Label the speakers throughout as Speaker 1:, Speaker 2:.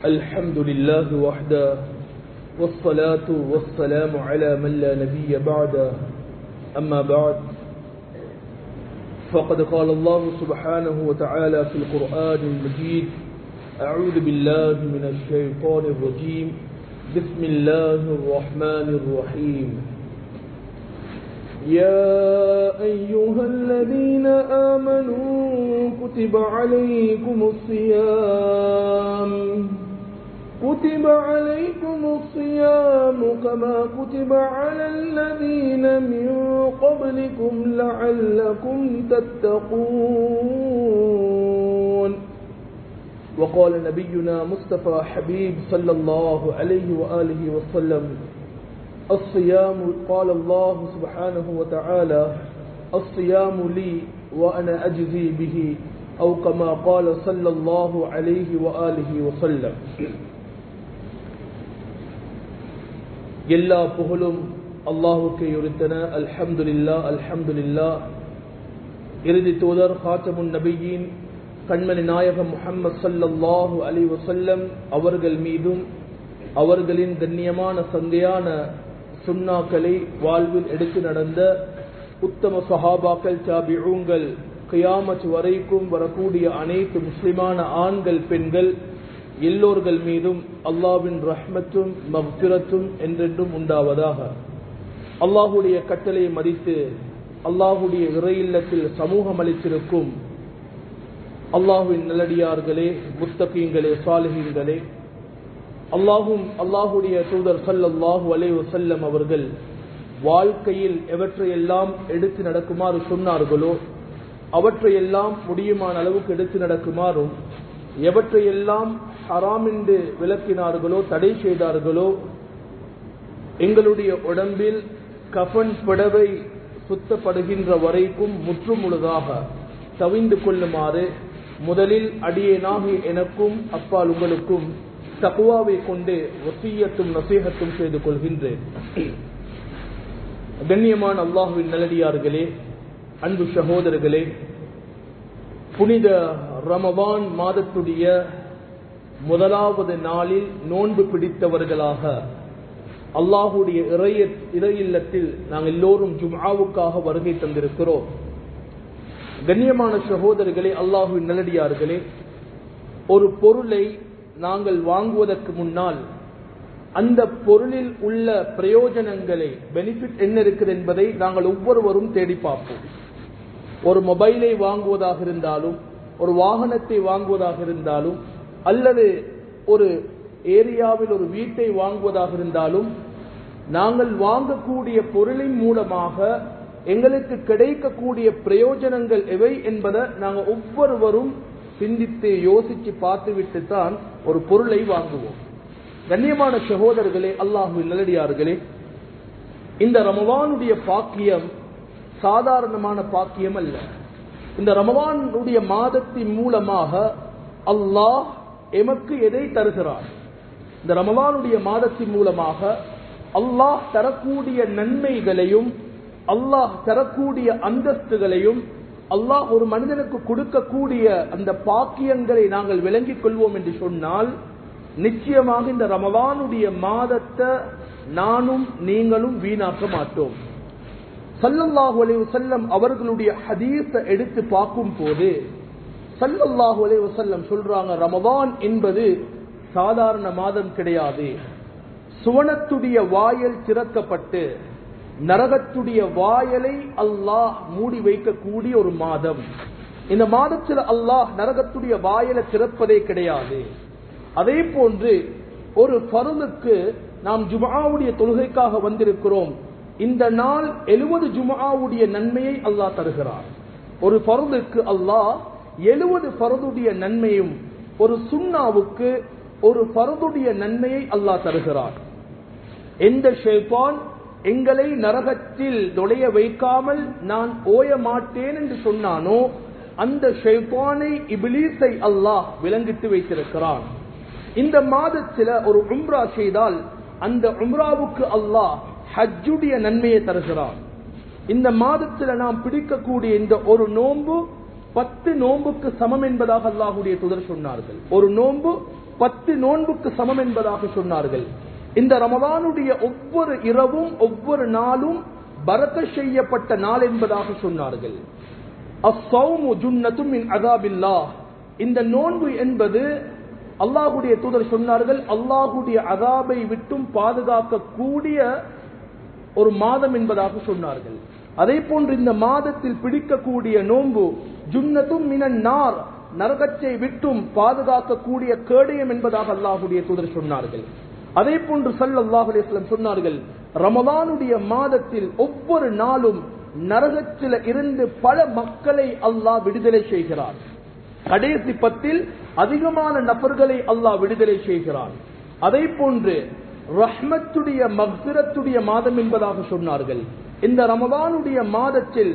Speaker 1: الحمد لله وحده والصلاة والسلام على من لا نبي بعده أما بعد فقد قال الله سبحانه وتعالى في القرآن المجيد أعوذ بالله من الشيطان الرجيم بسم الله الرحمن الرحيم يا أيها الذين آمنوا كتب عليكم الصيام كتب عليكم الصيام كما كتب على الذين من قبلكم لعلكم تتقون وقال نبينا مصطفى حبيب صلى الله عليه وآله وسلم الصيام قال الله سبحانه وتعالى الصيام لي وأنا أجزي به أو كما قال صلى الله عليه وآله وسلم எல்லா புகழும் அல்லாஹுக்கு உரித்தன அல்ஹம்துலில்லா அல்ஹம்துலில்லா இறுதி தூதர் ஹாத்தமுன் நபியின் கண்மணி நாயகம் முஹம்மது சல்லல்லாஹு அலி வசல்லம் அவர்கள் மீதும் அவர்களின் கண்ணியமான சந்தையான சுண்ணாக்களை வாழ்வில் எடுத்து நடந்த உத்தம சஹாபாக்கள் சாபிஊங்கள் கியாமத் வரைக்கும் வரக்கூடிய அனைத்து முஸ்லிமான ஆண்கள் பெண்கள் எல்லோர்கள் மீதும் அல்லாவின் ரஹ்மத்தும் மஃபிரத்தும் என்றென்றும் உண்டாவதாக அல்லாஹுடைய கட்டளை மதித்து அல்லாஹுடைய இறையில்லத்தில் சமூகம் அளித்திருக்கும் அல்லாஹுவின் நல்லடியார்களே முத்தகீங்களே சாலிஹீங்களே அல்லாஹும் அல்லாஹுடைய தூதர் சல்லல்லாஹு அலே வசல்லம் அவர்கள் வாழ்க்கையில் எவற்றையெல்லாம் எடுத்து நடக்குமாறு சொன்னார்களோ அவற்றையெல்லாம் முடியுமான அளவுக்கு எடுத்து நடக்குமாறும் எவற்றையெல்லாம் ஹராம் என்று விளக்கினார்களோ தடை செய்தார்களோ எங்களுடைய உடம்பில் கஃன் புடவை சுத்தப்படுகின்ற வரைக்கும் முற்றுமுழுதாக தவிந்து கொள்ளுமாறு முதலில் அடியேனாகி எனக்கும் அப்பால் உங்களுக்கும் தக்குவாவை கொண்டு வசியத்தும் நசீகத்தும் செய்து கொள்கின்றேன் கண்ணியமான அல்லாஹுவின் நல்லடியார்களே அன்பு சகோதரர்களே புனித ரமவான் மாதத்துடைய முதலாவது நாளில் நோன்பு பிடித்தவர்களாக அல்லாஹுடைய இறைய இறையில்லத்தில் நாங்கள் எல்லோரும் ஜும்ஆவுக்காக வருகை தந்திருக்கிறோம் கண்ணியமான சகோதரர்களே அல்லாஹுவின் நல்லடியார்களே ஒரு பொருளை நாங்கள் வாங்குவதற்கு முன்னால் அந்த பொருளில் உள்ள பிரயோஜனங்களை பெனிஃபிட் என்ன இருக்குது என்பதை நாங்கள் ஒவ்வொருவரும் தேடி பார்ப்போம் ஒரு மொபைலை வாங்குவதாக இருந்தாலும் ஒரு வாகனத்தை வாங்குவதாக இருந்தாலும் அல்லது ஒரு ஏரியாவில் ஒரு வீட்டை வாங்குவதாக இருந்தாலும் நாங்கள் வாங்கக்கூடிய பொருளின் மூலமாக எங்களுக்கு கிடைக்கக்கூடிய பிரயோஜனங்கள் எவை என்பதை நாங்கள் ஒவ்வொருவரும் சிந்தித்து யோசிச்சு பார்த்துவிட்டு தான் ஒரு பொருளை வாங்குவோம் கண்ணியமான சகோதரர்களே அல்லாஹு நல்லடியார்களே இந்த ரமவானுடைய பாக்கியம் சாதாரணமான பாக்கியம் அல்ல இந்த ரமவானுடைய மாதத்தின் மூலமாக அல்லாஹ் எமக்கு எதை தருகிறார் இந்த ரமவானுடைய மாதத்தின் மூலமாக அல்லாஹ் தரக்கூடிய நன்மைகளையும் அல்லாஹ் தரக்கூடிய அந்தஸ்துகளையும் அல்லாஹ் ஒரு மனிதனுக்கு கொடுக்கக்கூடிய அந்த பாக்கியங்களை நாங்கள் விளங்கிக் கொள்வோம் என்று சொன்னால் நிச்சயமாக இந்த ரமவானுடைய மாதத்தை நானும் நீங்களும் வீணாக்க மாட்டோம் சல்லல்லாஹு அலைவு செல்லம் அவர்களுடைய ஹதீஸை எடுத்து பார்க்கும் போது சல்லல்லாஹு அலைவு செல்லம் சொல்றாங்க ரமவான் என்பது சாதாரண மாதம் கிடையாது சுவனத்துடைய வாயல் திறக்கப்பட்டு நரகத்துடைய வாயலை அல்லாஹ் மூடி வைக்கக்கூடிய ஒரு மாதம் இந்த மாதத்தில் அல்லாஹ் நரகத்துடைய வாயலை திறப்பதே கிடையாது அதே போன்று ஒரு பருளுக்கு நாம் ஜுமாவுடைய தொழுகைக்காக வந்திருக்கிறோம் இந்த நாள் எழுபது ஜுமாவுடைய நன்மையை அல்லாஹ் தருகிறார் ஒரு பருளுக்கு அல்லாஹ் எழுபது பருதுடைய நன்மையும் ஒரு சுண்ணாவுக்கு ஒரு பருதுடைய நன்மையை அல்லாஹ் தருகிறார் எந்த ஷேப்பான் எங்களை நரகத்தில் நுழைய வைக்காமல் நான் ஓய மாட்டேன் என்று சொன்னானோ அந்த ஷெய்பானை இபிலீஸை அல்லாஹ் விளங்கிட்டு வைத்திருக்கிறான் இந்த மாதத்தில் ஒரு உம்ரா செய்தால் அந்த உம்ராவுக்கு அல்லாஹ் ஹஜ்ஜுடைய நன்மையை தருகிறான் இந்த மாதத்தில் நாம் பிடிக்கக்கூடிய இந்த ஒரு நோன்பு பத்து நோன்புக்கு சமம் என்பதாக அல்லாஹுடைய துதர் சொன்னார்கள் ஒரு நோன்பு பத்து நோன்புக்கு சமம் என்பதாக சொன்னார்கள் இந்த ரமதானுடைய ஒவ்வொரு இரவும் ஒவ்வொரு நாளும் பரக்க செய்யப்பட்ட நாள் என்பதாக சொன்னார்கள் அஸ்ஸௌமு ஜுன்னத்தும் மின் அதாபில்லாஹ் இந்த நோன்பு என்பது அல்லாஹுடைய தூதர் சொன்னார்கள் அல்லாஹுடைய அதாபை விட்டும் பாதுகாக்கக்கூடிய ஒரு மாதம் என்பதாக சொன்னார்கள் அதே போன்று இந்த மாதத்தில் பிடிக்கக்கூடிய நோன்பு ஜுன்னத்தும் மினன் நார் நரகத்தை விட்டும் பாதுகாக்கக்கூடிய கேடயம் என்பதாக அல்லாஹுடைய தூதர் சொன்னார்கள் அதே போன்று சல்லல்லாஹு அலைஹி வஸல்லம் சொன்னார்கள் ரமலானுடைய மாதத்தில் ஒவ்வொரு நாளும் நரகத்தில இருந்து பல மக்களை அல்லாஹ் விடுதலை செய்கிறார் கடைசி பத்தில் அதிகமான நபர்களை அல்லாஹ் விடுதலை செய்கிறான் அதே போன்று ரஹ்மத்துடைய மக்சிரத்துடைய மாதம் என்பதாக சொன்னார்கள் இந்த ரமதானுடைய மாதத்தில்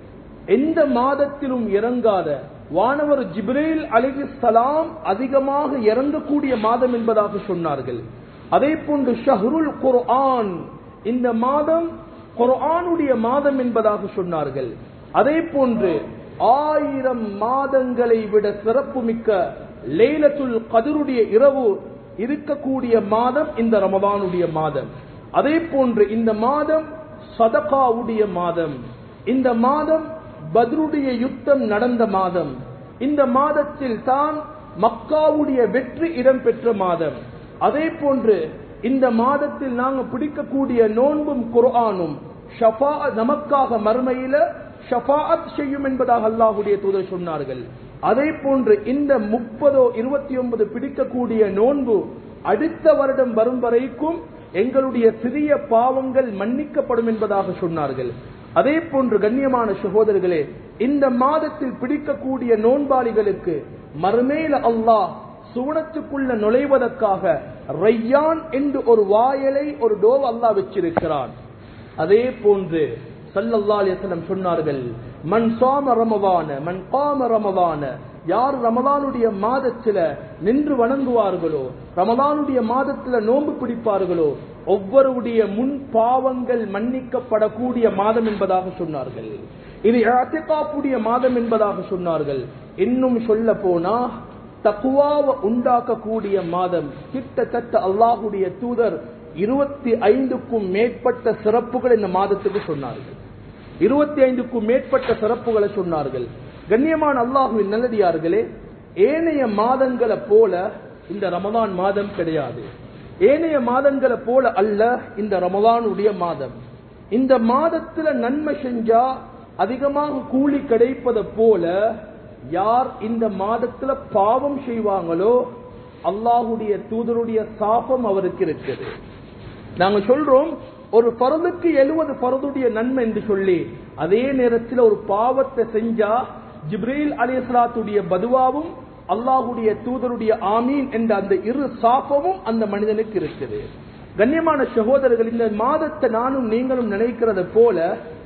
Speaker 1: எந்த மாதத்திலும் இறங்காத வானவர் ஜிப்ரேல் அலிசலாம் அதிகமாக இறங்கக்கூடிய மாதம் என்பதாக சொன்னார்கள் அதே போன்று ஷஹருல் குர்ஆன் இந்த மாதம் குர்ஆனுடைய மாதம் என்பதாக சொன்னார்கள் அதே போன்று ஆயிரம் மாதங்களை விட சிறப்பு மிக்க லைலத்துல் கதிருடைய இரவு இருக்கக்கூடிய மாதம் இந்த ரமதானுடைய மாதம் அதே போன்று இந்த மாதம் சதகாவுடைய மாதம் இந்த மாதம் பத்ருடைய யுத்தம் நடந்த மாதம் இந்த மாதத்தில் தான் மக்காவுடைய வெற்றி இடம்பெற்ற மாதம் அதே போன்று இந்த மாதத்தில் நாங்க பிடிக்கக்கூடிய நோன்பும் குர்ஆனும் ஷஃபா நமக்காக மறுமையில ஷஃபாத் செய்யும் என்பதாக அல்லாஹுடைய தூதர் சொன்னார்கள் அதே போன்று இந்த முப்பதோ இருபத்தி ஒன்பது பிடிக்கக்கூடிய நோன்பு அடுத்த வருடம் வரும் வரைக்கும் எங்களுடைய சிறிய பாவங்கள் மன்னிக்கப்படும் என்பதாக சொன்னார்கள் அதே போன்று கண்ணியமான சகோதரர்களே இந்த மாதத்தில் பிடிக்கக்கூடிய நோன்பாளிகளுக்கு மறுமேல அல்லாஹ் சுவனத்துக்குள்ள நுழைவதற்காக ரையான் என்று ஒரு வாயலை ஒரு டோவ் அல்லாஹ் வச்சிருக்கிறான் அதே போன்று சல்லல்லா அலிஸ்லம் சொன்னார்கள் மண் சாம ரமவான மண் காம ரமவான யார் ரமலானுடைய மாதத்துல நின்று வணங்குவார்களோ ரமலானுடைய மாதத்துல நோன்பு பிடிப்பார்களோ ஒவ்வொருடைய முன் பாவங்கள் மன்னிக்கப்படக்கூடிய மாதம் என்பதாக சொன்னார்கள் இது அத்திகாப்புடைய மாதம் என்பதாக சொன்னார்கள் இன்னும் சொல்ல போனா தக்குவாவை உண்டாக்கக்கூடிய மாதம் கிட்டத்தட்ட அல்லாஹுடைய தூதர் இருபத்தி ஐந்துக்கும் மேற்பட்ட சிறப்புகள் இந்த மாதத்துக்கு சொன்னார்கள் இருபத்தி ஐந்துக்கும் மேற்பட்ட சிறப்புகளை சொன்னார்கள் கண்ணியமான அல்லாஹுவின் நல்லடியார்களே ஏனைய மாதங்களை போல இந்த ரமதான் மாதம் கிடையாது ஏனைய மாதங்களை போல அல்ல இந்த ரமதானுடைய மாதம் இந்த மாதத்துல நன்மை செஞ்சா அதிகமாக கூலி கிடைப்பதை போல யார் இந்த மாதத்துல பாவம் செய்வாங்களோ அல்லாஹுடைய தூதருடைய சாபம் அவருக்கு இருக்குது நாங்க சொல்றோம் ஒரு பருதுக்கு எழுவது பருதுடைய நன்மை என்று சொல்லி அதே நேரத்தில் ஒரு பாவத்தை செஞ்சா ஜிப்ரீல் அலிஸ்லாத்துடைய பதுவாவும் அல்லாஹுடைய தூதருடைய ஆமீன் என்ற அந்த இரு சாபமும் அந்த மனிதனுக்கு இருக்குது கண்ணியமான சகோதரர்கள் இந்த மாதத்தை நானும் நீங்களும் நினைக்கிறத போல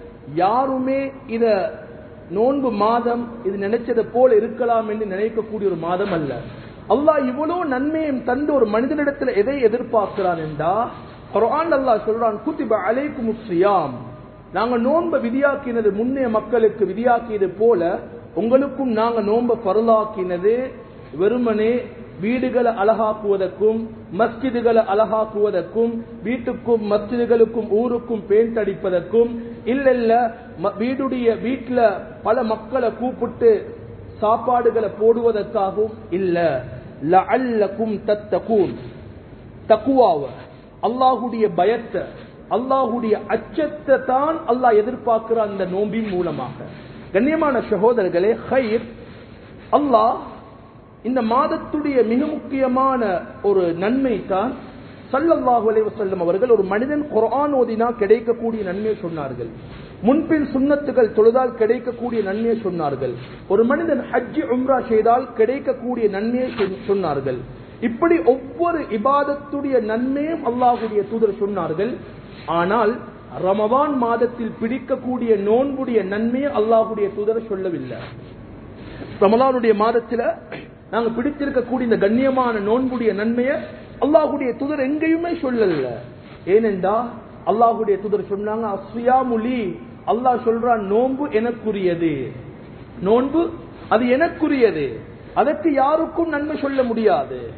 Speaker 1: யாருமே இத நோன்பு மாதம் இது நினைச்சதை போல இருக்கலாம் என்று நினைக்கக்கூடிய ஒரு மாதம் அல்ல அல்லாஹ் இவ்வளவு நன்மையும் தந்து ஒரு மனிதனிடத்தில் எதை எதிர்பார்க்கிறான் என்றா குரான் அல்லாஹ் சொல்றான் குத்திப அலைக்கும் சியாம் நாங்க நோன்பை விதியாக்கினது முன்னைய மக்களுக்கு விதியாக்கியது போல உங்களுக்கும் நாங்க நோன்பை பருளாக்கினது வெறுமனே வீடுகளை அழகாக்குவதற்கும் மஸ்ஜிதுகளை அழகாக்குவதற்கும் வீட்டுக்கும் மஸ்ஜிதுகளுக்கும் ஊருக்கும் பெயிண்ட் அடிப்பதற்கும் இல்ல இல்ல வீடுடைய வீட்டுல பல மக்களை கூப்பிட்டு சாப்பாடுகளை போடுவதற்காகவும் இல்ல லஅல்லக்கும் தத்தகூன் தக்குவாவ அல்லாஹுடைய பயத்தை அல்லாஹுடைய அச்சத்தை தான் அல்லாஹ் எதிர்பார்க்கிற அந்த நோம்பின் மூலமாக கண்ணியமான சகோதரர்களே ஹைர் அல்லாஹ் இந்த மாதத்துடைய மிக முக்கியமான ஒரு நன்மை தான் சல்லல்லாஹு அலைஹி வஸல்லம் அவர்கள் ஒரு மனிதன் குர்ஆன் ஓதினா கிடைக்கக்கூடிய நன்மையை சொன்னார்கள் முன்பின் சுன்னத்துகள் தொழுதால் கிடைக்கக்கூடிய நன்மையை சொன்னார்கள் ஒரு மனிதன் ஹஜ்ஜி உம்ரா செய்தால் கிடைக்கக்கூடிய நன்மையை சொன்னார்கள் இப்படி ஒவ்வொரு இபாதத்துடைய நன்மையும் அல்லாஹுடைய தூதர் சொன்னார்கள் ஆனால் ரமவான் மாதத்தில் பிடிக்கக்கூடிய நோன்புடைய நன்மையை அல்லாஹுடைய தூதர் சொல்லவில்லை ரமலானுடைய மாதத்துல நாங்க பிடித்திருக்கக்கூடிய இந்த கண்ணியமான நோன்புடைய நன்மையை அல்லாஹுடைய தூதர் எங்கேயுமே சொல்லல ஏனென்றா அல்லாஹுடைய தூதர் சொன்னாங்க அஸ்வியாமுலி அல்லாஹ் சொல்றான் நோன்பு எனக்குரியது நோன்பு அது எனக்குரியது அதற்கு யாருக்கும் நன்மை சொல்ல முடியாது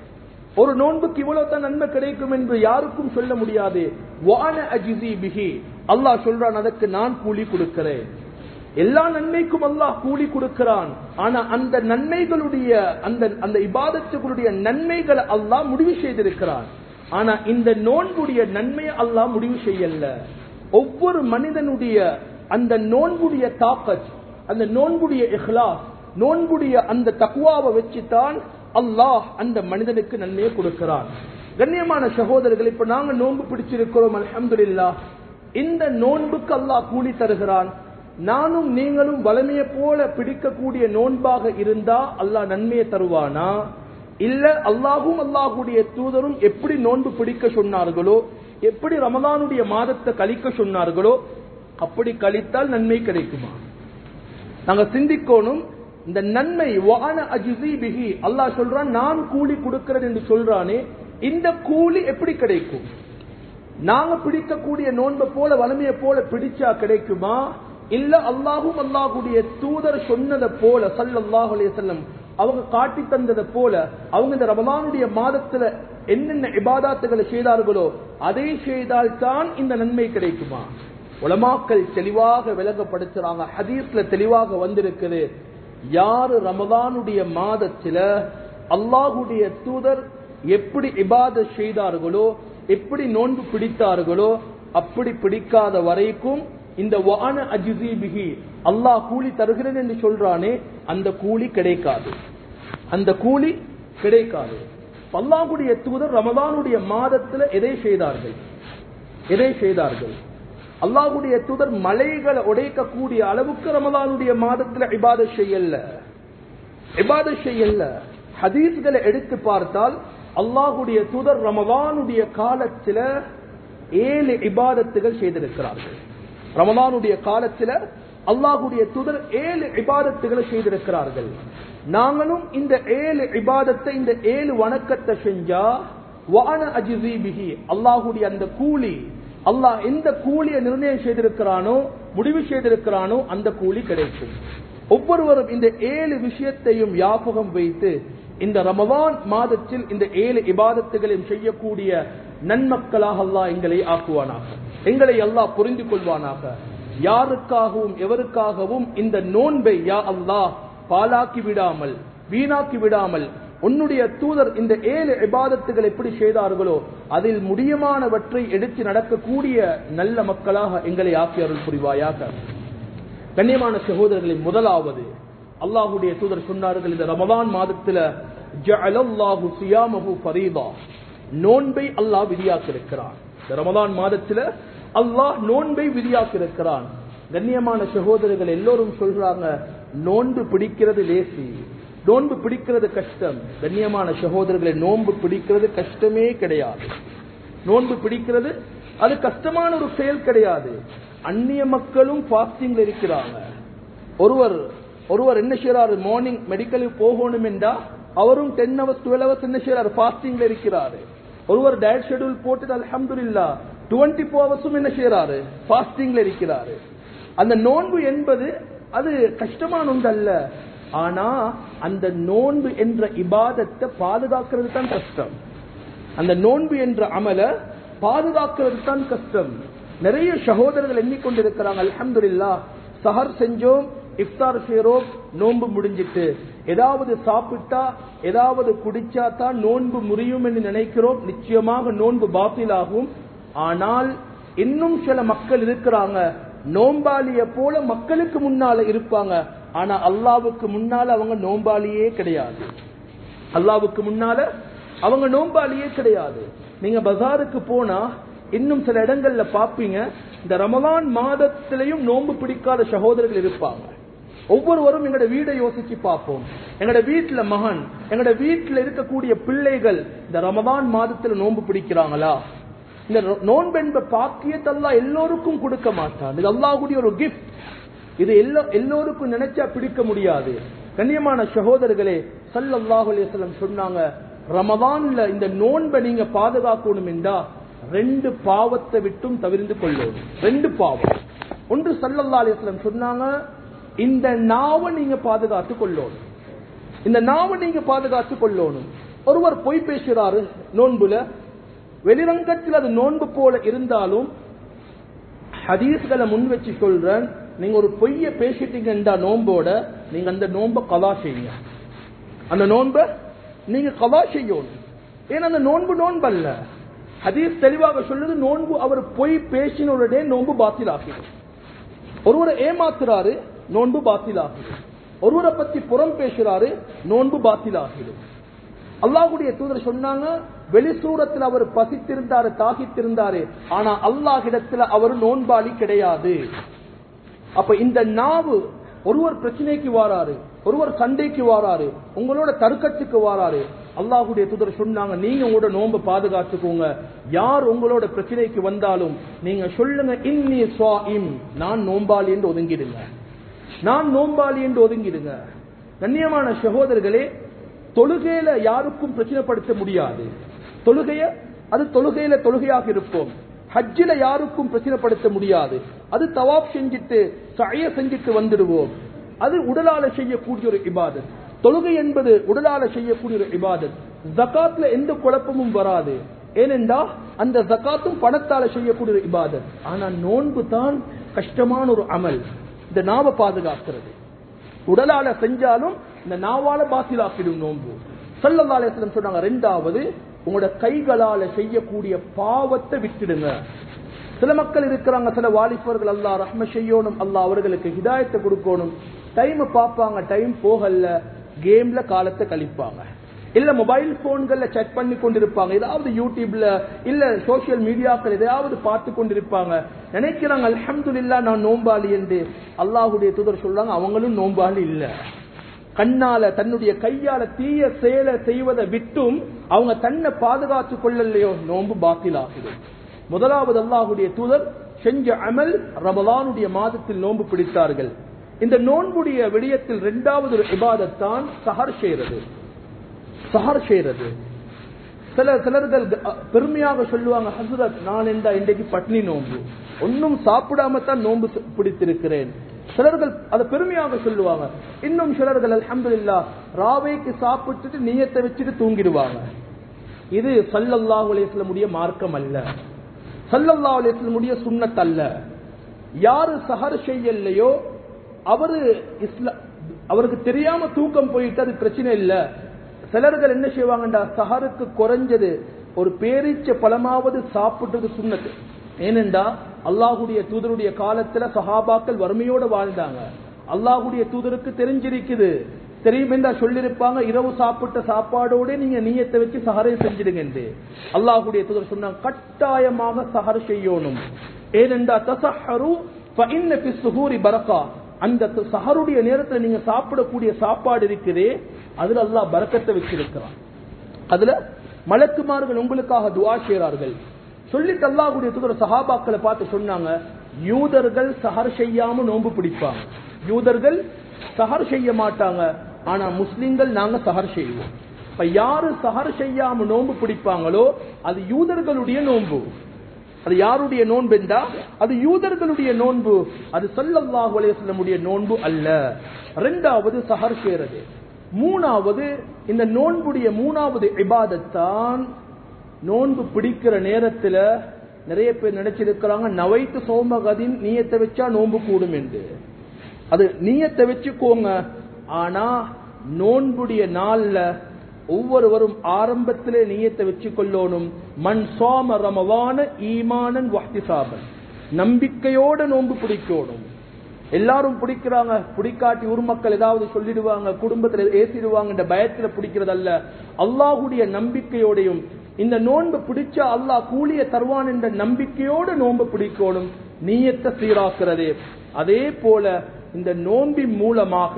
Speaker 1: ஒரு நோன்புக்கு இவ்வளவு தான் நன்மை கிடைக்கும் என்று யாருக்கும் சொல்ல முடியாது வான அஜிதி பிஹி அல்லாஹ் சொல்றான் அதற்கு நான் கூலி கொடுக்கிறேன் எல்லா நன்மைக்கும் அல்லாஹ் கூலி கொடுக்கிறான் ஆனா அந்த நன்மைகளுடைய அந்த அந்த இபாதத்துகளுடைய நன்மைகளை அல்லாஹ் முடிவு செய்திருக்கிறான் ஆனா இந்த நோன்புடைய நன்மையை அல்லாஹ் முடிவு செய்யல ஒவ்வொரு மனிதனுடைய அந்த நோன்புடைய தாக்கத் அந்த நோன்புடைய இஹ்லாஸ் நோன்புடைய அந்த தக்குவாவை வச்சுதான் அல்லாஹ் அந்த மனிதனுக்கு நன்மையை கொடுக்கிறான் கண்ணியமான சகோதரர்கள் இப்ப நாங்க நோன்பு பிடிச்சிருக்கிறோம் அல்ஹம்துலில்லாஹ் இந்த நோன்புக்கு அல்லாஹ் கூலி தருகிறான் நானும் நீங்களும் வலிமையை போல பிடிக்கக்கூடிய நோன்பாக இருந்தா அல்லாஹ் நன்மையை தருவானா இல்ல அல்லாஹும் அல்லாஹுடைய தூதரும் எப்படி நோன்பு பிடிக்க சொன்னார்களோ எப்படி ரமதானுடைய மாதத்தை கழிக்க சொன்னார்களோ அப்படி கழித்தால் நன்மை கிடைக்குமா நாங்க சிந்திக்கணும் இந்த நன்மை வான அஜிசி பிஹி அல்லாஹ் சொல்றான் நான் கூலி கொடுக்கிறேன் என்று சொல்றானே இந்த கூலி எப்படி கிடைக்கும் நாங்க பிடிக்கக்கூடிய நோன்பை போல வலிமையை போல பிடிச்சா கிடைக்குமா இல்ல அல்லாஹும் அல்லாஹுடைய தூதர் சொன்னதை போல சல்லல்லாஹு அலைஹி வஸல்லம் அவங்க காட்டி தந்ததை போல அவங்க இந்த ரமலானுடைய மாதத்துல என்னென்ன இபாதாத்துகளை செய்தார்களோ அதை செய்தால் தான் இந்த நன்மை கிடைக்குமா உலமாக்கள் தெளிவாக விளங்கப்படுத்துறாங்க ஹதீஸ்ல தெளிவாக வந்திருக்குது யாரு ரமலானுடைய மாதத்துல அல்லாஹுடைய தூதர் எப்படி இபாத செய்தார்களோ எப்படி நோன்பு பிடித்தார்களோ அப்படி பிடிக்காத வரைக்கும் இந்த வான அஜிசிபிகி அல்லாஹ் கூலி தருகிறேன் என்று சொல்றானே அந்த கூலி கிடைக்காது அந்த கூலி கிடைக்காது அல்லாஹுடைய தூதர் ரமதானுடைய மாதத்துல எதை செய்தார்கள் எதை செய்தார்கள் அல்லாஹுடைய தூதர் மலைகளை உடைக்கக்கூடிய அளவுக்கு ரமதானுடைய மாதத்துல இபாத செய்யல இபாத செய்யல ஹதீஸ்களை எடுத்து பார்த்தால் அல்லாஹுடைய தூதர் ரமதானுடைய காலத்துல ஏழு இபாதத்துகள் செய்திருக்கிறார்கள் ரமதானுடைய காலத்துல அல்லாஹுடைய தூதர் ஏழு இபாதத்துகளை செய்திருக்கிறார்கள் நாங்களும் இந்த ஏழு இபாதத்தை இந்த ஏழு வணக்கத்தை செஞ்சா வான அஜிபிஹி அல்லாஹுடைய அந்த கூலி அல்லாஹ் எந்த கூலியை நிர்ணயம் செய்திருக்கிறானோ முடிவு செய்திருக்கிறானோ அந்த கூலி கிடைக்கும் ஒவ்வொருவரும் இந்த ஏழு விஷயத்தையும் ஞாபகம் வைத்து இந்த ரமவான் மாதத்தில் இந்த ஏழு இபாதத்துகளையும் செய்யக்கூடிய நன்மக்களாக அல்லாஹ் எங்களை ஆக்குவானாக எங்களை அல்லாஹ் புரிந்து கொள்வானாக யாருக்காகவும் எவருக்காகவும் இந்த நோன்பை யா அல்லாஹ் பாலாக்கி விடாமல் வீணாக்கி விடாமல் உன்னுடைய தூதர் இந்த ஏழு இபாதத்துகள் எப்படி செய்தார்களோ அதில் முடியமானவற்றை எடுத்து நடக்கக்கூடிய நல்ல மக்களாக எங்களை ஆக்கி அருள் புரிவாயாக கண்ணியமான சகோதரர்களின் முதலாவது அல்லாஹுடைய தூதர் சொன்னார்கள் இந்த ரமதான் மாதத்துல ஜஅலல்லாஹு சியாமஹு ஃபரீதா நோன்பை அல்லாஹ் விதியாக்கியிருக்கிறான் இந்த ரமதான் மாதத்துல அல்லாஹ் நோன்பை விதியாக்கியிருக்கிறான் கண்ணியமான சகோதரர்கள் எல்லோரும் சொல்றாங்க நோன்பு பிடிக்கிறது லேசி நோன்பு பிடிக்கிறது கஷ்டம் கண்ணியமான சகோதரர்களை நோன்பு பிடிக்கிறது கஷ்டமே கிடையாது நோன்பு பிடிக்கிறது அது கஷ்டமான ஒரு செயல் கிடையாது அந்நிய மக்களும் பாஸ்டிங்ல இருக்கிறாங்க ஒருவர் ஒருவர் என்ன செய்யறாரு மார்னிங் மெடிக்கலுக்கு போகணும் என்றா அவரும் டென் ஹவர்ஸ் டுவெல் ஹவர்ஸ் என்ன செய்யறாரு பாஸ்டிங்ல இருக்கிறாரு ஒருவர் டயட் ஷெட்யூல் போட்டு அல்ஹம்துலில்லா டுவெண்ட்டி ஃபோர் ஹவர்ஸும் என்ன செய்யறாரு பாஸ்டிங்ல இருக்கிறாரு அந்த நோன்பு என்பது அது கஷ்டமான ஒன்று அல்ல ஆனா அந்த நோன்பு என்ற இபாதத்தை பாதுகாக்கிறது தான் கஷ்டம் அந்த நோன்பு என்ற அமல பாதுகாக்கிறது தான் கஷ்டம் நிறைய சகோதரர்கள் எண்ணிக்கொண்டிருக்கிறாங்க அல்ஹம்துலில்லா சஹர் செஞ்சோம் இஃப்தார் செய்யறோம் நோன்பு முடிஞ்சிட்டு ஏதாவது சாப்பிட்டா ஏதாவது குடிச்சா தான் நோன்பு முறியும் என்று நினைக்கிறோம் நிச்சயமாக நோன்பு பாத்திலாகும் ஆனால் இன்னும் சில மக்கள் இருக்கிறாங்க நோம்பாளிய போல மக்களுக்கு முன்னால இருப்பாங்க ஆனா அல்லாவுக்கு முன்னால அவங்க நோம்பாளியே கிடையாது அல்லாவுக்கு முன்னால அவங்க நோம்பாளியே கிடையாது நீங்க பஜாருக்கு போனா இன்னும் சில இடங்கள்ல பாப்பீங்க இந்த ரமலான் மாதத்திலையும் நோன்பு பிடிக்காத சகோதரர்கள் இருப்பாங்க ஒவ்வொருவரும் எங்களோட வீடை யோசிச்சு பார்ப்போம் எங்களோட வீட்டுல மகன் எங்களோட வீட்டுல இருக்கக்கூடிய பிள்ளைகள் இந்த ரமதான் மாதத்துல நோன்பு பிடிக்கிறாங்களா இந்த நோன்பு என்ப பாக்கியத்தெல்லாம் எல்லோருக்கும் கொடுக்க மாட்டான் இது அல்லாஹுடைய ஒரு கிஃப்ட் இது எல்லோ எல்லோருக்கும் நினைச்சா பிடிக்க முடியாது கண்ணியமான சகோதரர்களே சல்லல்லாஹு அலைஹி வஸல்லம் சொன்னாங்க ரமதான்ல இந்த நோன்பை நீங்க பாதுகாக்கணும் என்றா ரெண்டு பாவத்தை விட்டும் தவிர்ந்து கொள்ளணும் ரெண்டு பாவம் ஒன்று சல்லல்லா அலிஸ்லம் சொன்னாங்க இந்த நாவை நீங்க பாதுகாத்து கொள்ளணும் இந்த நாவை நீங்க பாதுகாத்து கொள்ளணும் ஒருவர் பொய் பேசுறாரு நோன்புல வெளிரங்கத்தில் அது நோன்பு போல இருந்தாலும் ஹதீஸ்களை முன் வச்சு சொல்றேன் நீங்க ஒரு பொய்ய பேசிட்டீங்கன்றா நோன்போட நீங்க அந்த நோன்பை கலா செய்யுங்க அந்த நோன்பை நீங்க கலா செய்யணும் ஏன்னா அந்த நோன்பு நோன்பு அல்ல ஹதீஸ் தெளிவாக சொல்லுது நோன்பு அவர் பொய் பேசினோடனே நோன்பு பாத்தில் ஆகிடும் ஒருவரை ஏமாத்துறாரு நோன்பு பாத்தில் ஆகிடும் ஒருவரை பத்தி புறம் பேசுறாரு நோன்பு பாத்தில் ஆகிடும் அல்லாஹுடைய தூதர் சொன்னாங்க வெளிசூரத்தில் அவர் பசித்திருந்தாரு தாகித்திருந்தாரு ஆனா அல்லாஹிடத்துல அவர் நோன்பாளி கிடையாது அப்ப இந்த நாவு ஒருவர் பிரச்சனைக்கு வாராரு ஒருவர் சண்டைக்கு வாராரு உங்களோட தர்க்கத்துக்கு வாராரு அல்லாஹுடைய தூதர் சொன்னாங்க நீங்க உங்களோட நோன்பு பாதுகாத்துக்கோங்க யார் உங்களோட பிரச்சனைக்கு வந்தாலும் நீங்க சொல்லுங்க இன்னி சுவாஇம் நான் நோம்பாளி என்று ஒதுங்கிடுங்க நான் நோம்பாளி என்று ஒதுங்கிடுங்க கண்ணியமான சகோதரர்களே தொழுகையில யாருக்கும் பிரச்சனைப்படுத்த முடியாது தொழுகைய அது தொழுகையில தொழுகையாக இருப்போம் ஹஜ்ஜில யாருக்கும் பிரச்சனைப்படுத்த முடியாது அது தவாப் செஞ்சுட்டு சய செஞ்சுட்டு வந்துடுவோம் அது உடலால செய்யக்கூடிய ஒரு இபாதத் தொழுகை என்பது உடலால செய்யக்கூடிய ஒரு இபாதத் ஜகாத்ல எந்த குழப்பமும் வராது ஏனென்றா அந்த ஜகாத்தும் பணத்தால செய்யக்கூடிய ஒரு இபாதத் ஆனா நோன்பு தான் கஷ்டமான ஒரு அமல் இந்த நாவ பாதுகாக்கிறது உடலால செஞ்சாலும் இந்த நாவால பாத்திலாக்கிடும் நோன்பு சல்லல்லா அலிஸ்லம் சொன்னாங்க ரெண்டாவது உங்களோட கைகளால செய்யக்கூடிய பாவத்தை விட்டுடுங்க சில மக்கள் இருக்கிறாங்க சில வாலிபர்கள் அல்லா ரஹ்ம செய்யணும் அல்லா அவர்களுக்கு ஹிதாயத்தை கொடுக்கணும் டைம் பார்ப்பாங்க டைம் போகல கேம்ல காலத்தை கழிப்பாங்க இல்ல மொபைல் போன்கள்ல செக் பண்ணி கொண்டிருப்பாங்க ஏதாவது யூடியூப்ல இல்ல சோசியல் மீடியாக்கள் எதையாவது பார்த்து கொண்டிருப்பாங்க நினைக்கிறாங்க அல்ஹம்துலில்லா நான் நோம்பாளி என்று அல்லாஹுடைய தூதர் சொல்றாங்க அவங்களும் நோம்பாளி இல்ல கண்ணால தன்னுடைய கையால தீய செயலை செய்வதை விட்டும் அவங்க தன்னை பாதுகாத்துக் கொள்ளலையோ நோன்பு பாத்தில் ஆகுது முதலாவது அல்லாஹுடைய தூதர் செஞ்ச அமல் ரமலானுடைய மாதத்தில் நோன்பு பிடித்தார்கள் இந்த நோன்புடைய விடயத்தில் இரண்டாவது ஒரு இபாதத்தான் சஹர் செய்யறது சஹர் செய்யறது சில சிலர்கள் பெருமையாக சொல்லுவாங்க ஹசரத் நான் என்றா இன்றைக்கு பட்னி நோன்பு ஒன்னும் சாப்பிடாம தான் நோன்பு பிடித்திருக்கிறேன் சிலர்கள் அதை பெருமையாக சொல்லுவாங்க இன்னும் சிலர்கள் அலமதுல்லா ராவைக்கு சாப்பிட்டுட்டு நீயத்தை வச்சுட்டு தூங்கிடுவாங்க இது சல்லல்லாஹு அலேஸ்லமுடைய மார்க்கம் அல்ல சல்லல்லா அலேஸ்லமுடைய சுண்ணத் அல்ல யாரு சஹர் செய்யலையோ அவரு இஸ்லா அவருக்கு தெரியாம தூக்கம் போயிட்டு அது பிரச்சனை இல்ல சிலர்கள் என்ன செய்வாங்கடா சஹருக்கு குறைஞ்சது ஒரு பேரீச்ச பழமாவது சாப்பிட்டது சுண்ணத்து ஏனென்றா அல்லாஹுடைய தூதருடைய காலத்துல சஹாபாக்கள் வறுமையோட வாழ்ந்தாங்க அல்லாஹுடைய தூதருக்கு தெரிஞ்சிருக்குது தெரியும் என்றா சொல்லிருப்பாங்க இரவு சாப்பிட்ட சாப்பாடோட நீங்க நீயத்தை வச்சு சஹரை செஞ்சிடுங்க என்று அல்லாஹுடைய தூதர் சொன்னாங்க கட்டாயமாக சஹர் செய்யணும் ஏனென்றா தசஹரு சுகூரி பரக்கா அந்த சஹருடைய நேரத்தில் நீங்க சாப்பிடக்கூடிய சாப்பாடு இருக்குதே அதுல அல்லாஹ் பரக்கத்தை வச்சிருக்கிறான் அதுல மலக்குமார்கள் உங்களுக்காக துவா செய்கிறார்கள் சொல்லிட்டு அல்லாஹுடைய தூதர் சஹாபாக்களை பார்த்து சொன்னாங்க யூதர்கள் சஹர் செய்யாம நோன்பு பிடிப்பாங்க யூதர்கள் சஹர் செய்ய மாட்டாங்க ஆனா முஸ்லிம்கள் நாங்க சஹர் செய்வோம் இப்ப யாரு சஹர் செய்யாம நோன்பு பிடிப்பாங்களோ அது யூதர்களுடைய நோன்பு அது யாருடைய நோன்பு என்றா அது யூதர்களுடைய நோன்பு அது சல்லல்லாஹு அலைஹி நோன்பு அல்ல ரெண்டாவது சஹர் செய்யறது மூணாவது இந்த நோன்புடைய மூணாவது இபாதத்தான் நோன்பு பிடிக்கிற நேரத்துல நிறைய பேர் நினைச்சிருக்கிறாங்க நவைத்து சோமகதின் நீயத்தை வச்சா நோன்பு கூடும் என்று அது நீயத்தை வச்சுக்கோங்க ஆனா நோன்புடைய நாள்ல ஒவ்வொருவரும் ஆரம்பத்திலே நீயத்தை வச்சு கொள்ளணும் மண் சோம ரமவான ஈமானன் வஹ்திசாபன் நம்பிக்கையோட நோன்பு பிடிக்கணும் எல்லாரும் பிடிக்கிறாங்க பிடிக்காட்டி ஊர் மக்கள் ஏதாவது சொல்லிடுவாங்க குடும்பத்துல ஏசிடுவாங்க பயத்துல பிடிக்கிறது அல்ல அல்லாஹுடைய நம்பிக்கையோடையும் இந்த நோன்பு பிடிச்சா அல்லாஹ் கூலிய தருவான் என்ற நம்பிக்கையோடு நோன்பு பிடிக்கணும் நீயத்தை சீராக்குறது அதே போல இந்த நோன்பின் மூலமாக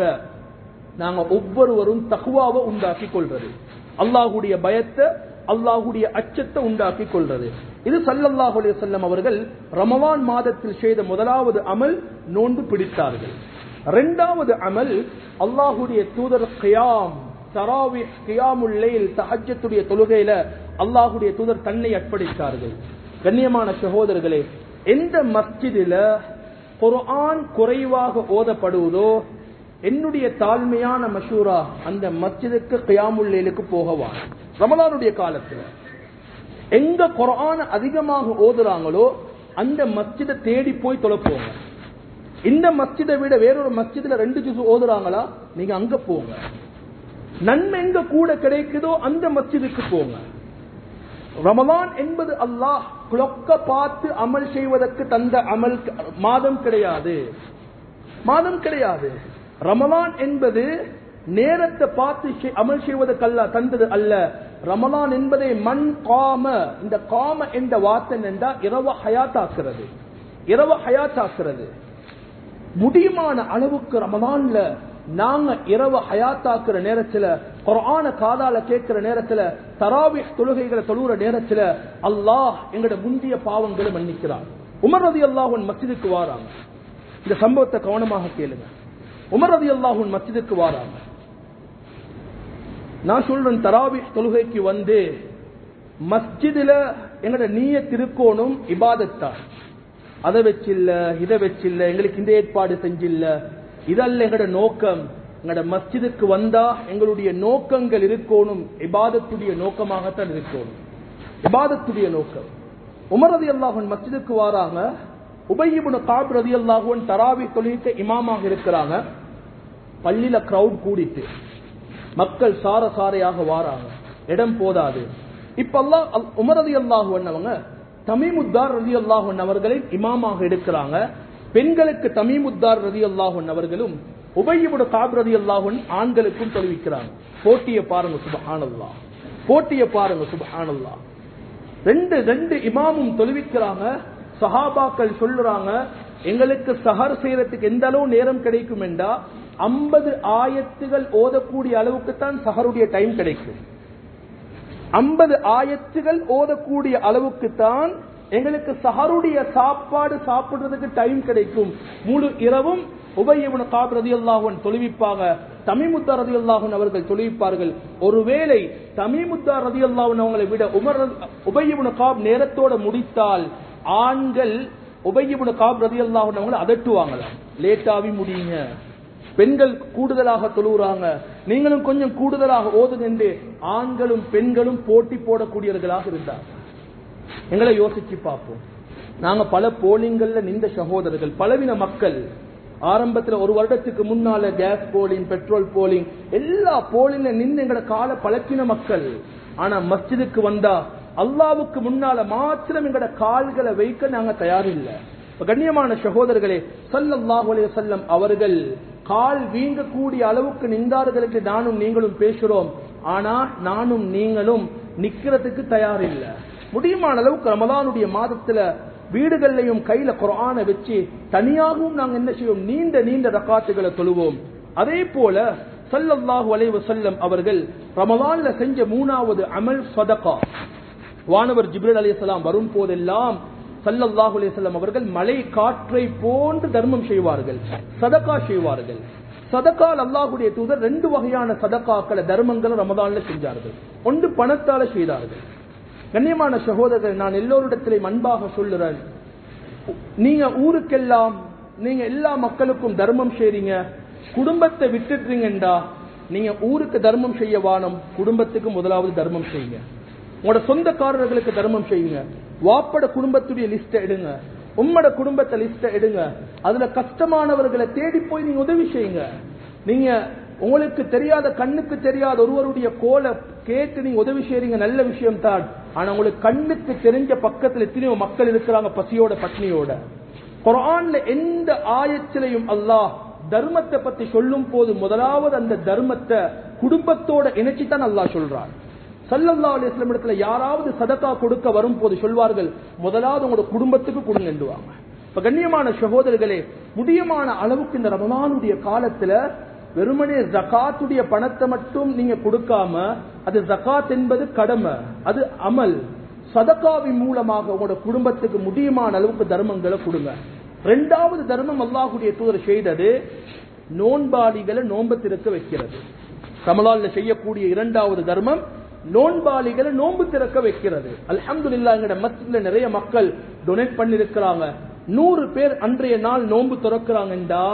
Speaker 1: நாங்க ஒவ்வொருவரும் தகுவாவை உண்டாக்கி கொள்றது அல்லாஹுடைய பயத்தை அல்லாஹுடைய அச்சத்தை உண்டாக்கி கொள்றது இது சல்லல்லாஹு அலைஹி வஸல்லம் அவர்கள் ரமவான் மாதத்தில் செய்த முதலாவது அமல் நோன்பு பிடித்தார்கள் இரண்டாவது அமல் அல்லாஹுடைய தூதர் கியாம் தராவி கியாமுல் லைல் தஹஜ்ஜத்துடைய தொழுகையில அல்லாஹுடைய தூதர் தன்னை அர்ப்பணித்தார்கள் கண்ணியமான சகோதரர்களே எந்த மஸ்ஜிதில குர்ஆன் குறைவாக ஓதப்படுவதோ என்னுடைய தாழ்மையான மஷூரா அந்த மஸ்ஜிதுக்கு கியாமுல் லைலுக்கு போகவான் ரமலானுடைய காலத்துல எங்க குரான அதிகமாக ஓதுறாங்களோ அந்த மஸ்ஜிதை தேடி போய் தொலைப்போங்க இந்த மஸ்ஜிதை விட வேறொரு மஸ்ஜிதுல ரெண்டு ஜுசு ஓதுறாங்களா நீங்க அங்க போங்க நன்மை எங்க கூட கிடைக்குதோ அந்த மஸ்ஜிதுக்கு போங்க ரமலான் என்பது அல்லாஹ் குளொக்க பார்த்து அமல் செய்வதற்கு தந்த அமல் மாதம் கிடையாது மாதம் கிடையாது ரமலான் என்பது நேரத்தை பார்த்து செய்- அமல் செய்வதற்கு அல்ல தந்தது அல்ல ரமலான் என்பதை மண் காம இந்த காம என்ற வார்த்தை என்றா இரவ ஹயாத்தாக்குறது இரவ ஹயாத்தாக்குறது முடியுமான அளவுக்கு ரமலான்ல நாங்க இரவு ஹயாத்தாக்குற நேரத்துல குர்ஆன காதால கேட்கிற நேரத்துல தராவிஹ் தொழுகைகளை தொழுகிற நேரத்துல அல்லாஹ் எங்கட முந்திய பாவங்களை மன்னிக்கிறார் உமர் ரதி அல்லாஹுன் மஸ்ஜிதுக்கு வாராங்க இந்த சம்பவத்தை கவனமாக கேளுங்க உமர் ரதி அல்லாஹுன் மஸ்ஜிதுக்கு வாராங்க நான் சொல்றேன் தராவிஹ் தொழுகைக்கு வந்து மஸ்ஜிதுல எங்கட நீய திருக்கோணும் இபாதத்தா அதை வச்சில்ல இதை வச்சில்ல எங்களுக்கு இந்த ஏற்பாடு செஞ்சில்ல இதல்ல எங்கட நோக்கம் எங்கட மஸ்ஜிதுக்கு வந்தா எங்களுடைய நோக்கங்கள் இருக்கணும் இபாதத்துடைய நோக்கமாகத்தான் இருக்கணும் இபாதத்துடைய நோக்கம் உமர் ரதி அல்லாஹன் மஸ்ஜிதுக்கு வாராங்க உபயிபுன காப் ரதி அல்லாஹுவன் தராவி தொழிலுக்கு இமாமாக இருக்கிறாங்க பள்ளியில கிரவுட் கூடிட்டு மக்கள் சார சாரையாக வாராங்க இடம் போதாது இப்ப அல்லாஹ் அல்- உமர் ரதி அல்லாஹுவன் அவங்க தமீமுத்தார் ரதி அல்லாஹுவன் அவர்களை இமாமாக எடுக்கிறாங்க பெண்களுக்கு தமீமுத்தார் ரதி அல்லாஹுவன் அவர்களும் உபயிபுட காப் ரதி அல்லாஹுவன் ஆண்களுக்கும் தொழுவிக்கிறாங்க போட்டியை பாருங்க சுபஹானல்லா போட்டியை பாருங்க சுபஹானல்லா ரெண்டு ரெண்டு இமாமும் தொழுவிக்கிறாங்க சஹாபாக்கள் சொல்லுறாங்க எங்களுக்கு சஹர் செய்யறதுக்கு எந்த அளவு நேரம் கிடைக்கும் என்றா ஐம்பது ஆயத்துகள் ஓதக்கூடிய அளவுக்கு தான் சஹருடைய டைம் கிடைக்கும் ஐம்பது ஆயத்துகள் ஓதக்கூடிய அளவுக்கு தான் எங்களுக்கு சஹருடைய சாப்பாடு சாப்பிடுறதுக்கு டைம் கிடைக்கும் முழு இரவும் உபயவன காப் ரதி அல்லாஹன் தொழுவிப்பாங்க தமிமுத்தா ரதி அல்லாஹன் அவர்கள் தொழுவிப்பார்கள் ஒருவேளை தமிமுத்தா ரதி அல்லாஹன் அவங்களை விட உமர் உபயவன காப் நேரத்தோட முடித்தால் ஆண்கள் உபயவன காப் ரதி அல்லாஹன் அவங்களை அதட்டுவாங்களாம் லேட்டாவி முடியுங்க பெண்கள் கூடுதலாக தொழுகிறாங்க நீங்களும் கொஞ்சம் கூடுதலாக ஓதுங்க என்று ஆண்களும் பெண்களும் போட்டி போடக்கூடியவர்களாக இருந்தார் எங்களை யோசிச்சு பார்ப்போம் நாங்க பல போலிங்கள்ல நின்ற சகோதரர்கள் பலவின மக்கள் ஆரம்பத்துல ஒரு வருடத்துக்கு முன்னால கேஸ் போலிங் பெட்ரோல் போலிங் எல்லா போலிங்ல நின்று எங்களை கால பழக்கின மக்கள் ஆனா மஸ்ஜிதுக்கு வந்தா அல்லாவுக்கு முன்னால மாத்திரம் எங்கட கால்களை வைக்க நாங்க தயாரில்லை இப்ப கண்ணியமான சகோதரர்களே ஸல்லல்லாஹு அலைஹி வஸல்லம் அவர்கள் கால் வீங்கக்கூடிய அளவுக்கு நின்றார்களுக்கு நானும் நீங்களும் பேசுறோம் ஆனா நானும் நீங்களும் நிக்கிறதுக்கு தயாரில்லை முடியுமான அளவுக்கு ரமலானுடைய மாதத்துல வீடுகள்லையும் கையில குரானை வச்சு தனியாகவும் நாங்க என்ன செய்வோம் நீண்ட நீண்ட ரக்காத்துகளை தொழுவோம் அதே போல ஸல்லல்லாஹு அலைஹி வஸல்லம் அவர்கள் ரமலான்ல செஞ்ச மூணாவது அமல் சதகா வானவர் ஜிப்ரீல் அலைஹிஸ்ஸலாம் வரும் போதெல்லாம் ஸல்லல்லாஹு அலைஹி வஸல்லம் அவர்கள் மலை காற்றை போன்று தர்மம் செய்வார்கள் சதகா செய்வார்கள் சதகால் அல்லாஹ்வுடைய தூதர் ரெண்டு வகையான சதகாக்களை தர்மங்களை ரமதான்ல செஞ்சார்கள் ஒன்று பணத்தால செய்தார்கள் கண்ணியமான சகோதரர்கள் நான் எல்லோரிடத்திலையும் அன்பாக சொல்லுறேன் நீங்க ஊருக்கெல்லாம் நீங்க எல்லா மக்களுக்கும் தர்மம் செய்றீங்க குடும்பத்தை விட்டுட்டீங்கடா நீங்க ஊருக்கு தர்மம் செய்ய வானம் குடும்பத்துக்கு முதலாவது தர்மம் செய்யுங்க உங்களோட சொந்தக்காரர்களுக்கு தர்மம் செய்யுங்க வாப்பட குடும்பத்துடைய லிஸ்ட எடுங்க உம்மட குடும்பத்தை லிஸ்ட எடுங்க அதுல கஷ்டமானவர்களை தேடி போய் நீங்க உதவி செய்யுங்க நீங்க உங்களுக்கு தெரியாத கண்ணுக்கு தெரியாத ஒருவருடைய கோலை கேட்டு நீங்க உதவி செய்றீங்க நல்ல விஷயம் தான் ஆனா உங்களுக்கு கண்ணுக்கு தெரிஞ்ச பக்கத்துல எத்தனையோ மக்கள் இருக்கிறாங்க பசியோட பட்னியோட குரான்ல எந்த ஆயத்திலையும் அல்லாஹ் தர்மத்தை பத்தி சொல்லும் போது முதலாவது அந்த தர்மத்தை குடும்பத்தோட இணைச்சி தான் அல்லாஹ் சொல்றான் சல்லல்லா அலிஸ்லம் இடத்துல யாராவது சதக்கா கொடுக்க வரும் போது சொல்வார்கள் முதலாவது உங்களோட குடும்பத்துக்கு கொடுங்கண்டுவாங்க இப்ப கண்ணியமான சகோதரர்களே முடியமான அளவுக்கு இந்த ரமலானுடைய காலத்துல வெறுமனே ஜகாத்துடைய பணத்தை மட்டும் நீங்க கொடுக்காம அது ஜகாத் என்பது கடமை அது அமல் சதகாவின் மூலமாக உங்களோட குடும்பத்துக்கு முடியுமான அளவுக்கு தர்மங்களை கொடுங்க ரெண்டாவது தர்மம் அல்லாஹுடைய தூதர் செய்தது நோன்பாளிகளை நோன்பு திறக்க வைக்கிறது ரமலான்ல செய்யக்கூடிய இரண்டாவது தர்மம் நோன்பாளிகளை நோன்பு திறக்க வைக்கிறது அல்ஹம்துலில்லாஹ் எங்கட மஸ்ஜித்ல நிறைய மக்கள் டொனேட் பண்ணிருக்கிறாங்க நூறு பேர் அன்றைய நாள் நோன்பு திறக்கிறாங்கண்டா